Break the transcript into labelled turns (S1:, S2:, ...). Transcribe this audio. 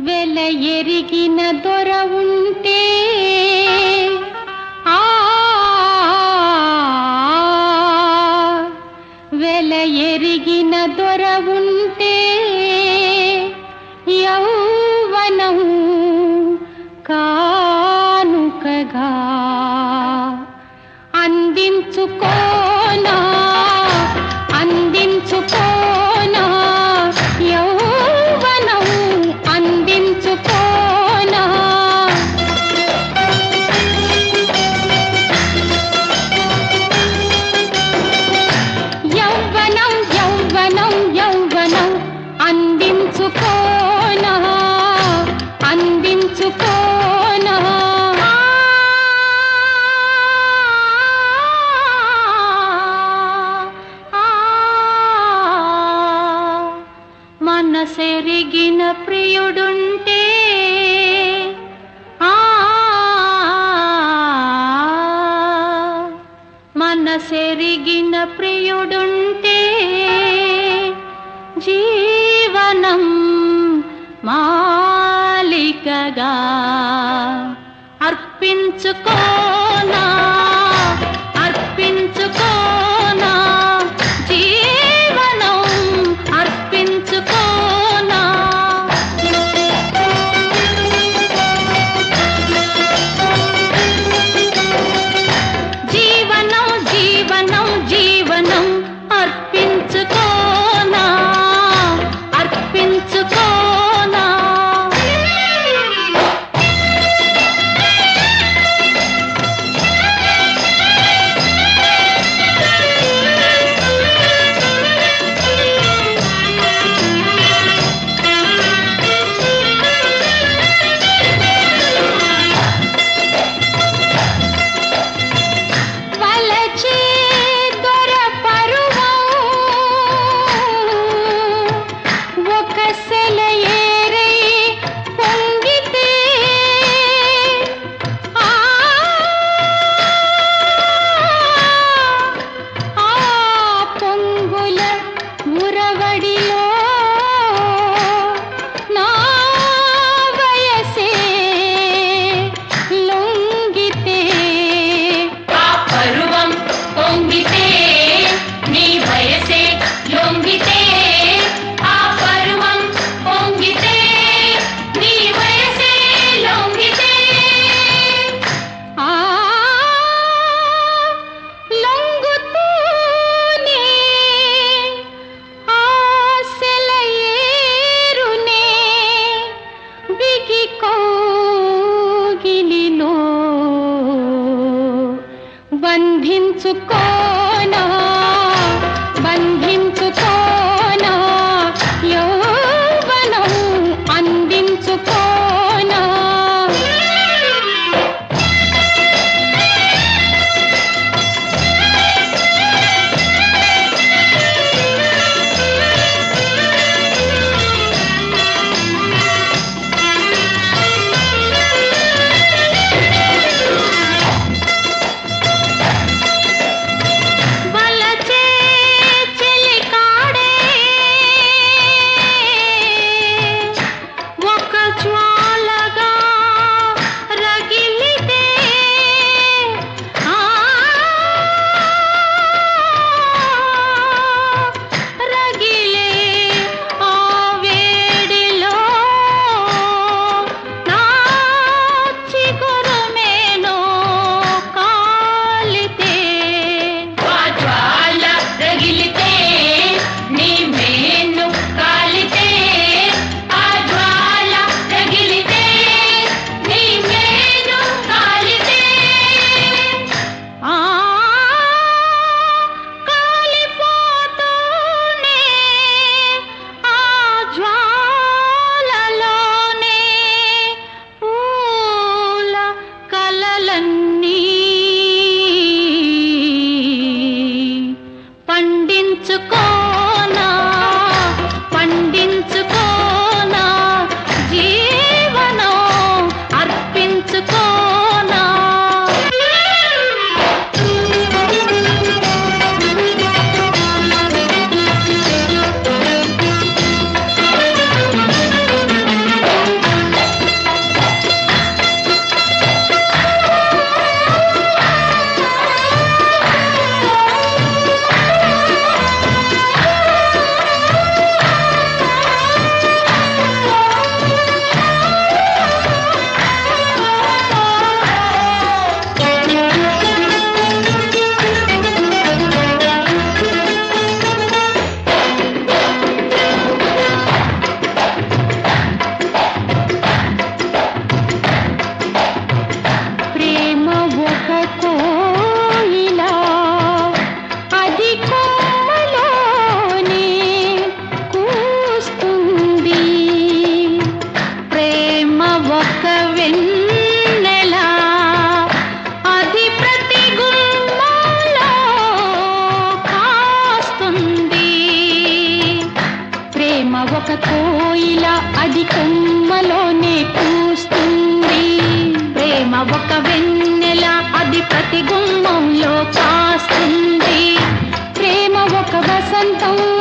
S1: వెల ఎరిగిన దొర ఉంటే ఆ వెల ఎరిగిన దొర ఉంటే యౌవనం కానుకగా అందించుకోనా అందించుకోనా యౌవనం అందించుకోనా యౌవనం యౌవనం యౌవనం అందించుకోనా అందించుకోనా మనసెరిగిన ప్రియుడుంటే ఆ మనసెరిగిన ప్రియుడుంటే జీవనం మాలికగా అర్పించుకోనా అర్పించుకోనా జీవనం అర్పించుకోనా జీవనం జీవనం జీవనం అర్పించుకోనా అర్పించుకోనా వలచే దొర పరువం ఒక సెలయేరై పొంగితే ఆ ఆ పొంగుల ఉరవడిలో నా వయసే లొంగితే
S2: ఆ పరువం పొంగితే నీ వయసే లొంగితే ఆ పరువం పొంగితే నీ వయసే లొంగితే
S1: ఆ లొంగుతూనే ఆశలయేరునే బిగి కౌగిలిలో బంధించుకోనా బంధించుకోనా యౌవనం అందించుకోనా వెన్నెల అది ప్రతి గుమ్మంలో కాస్తుంది ప్రేమ ఒక కోయిల అది కొమ్మలోనే పూస్తుంది ప్రేమ ఒక వెన్నెల అది ప్రతి గుమ్మంలో కాస్తుంది ప్రేమ ఒక వసంతం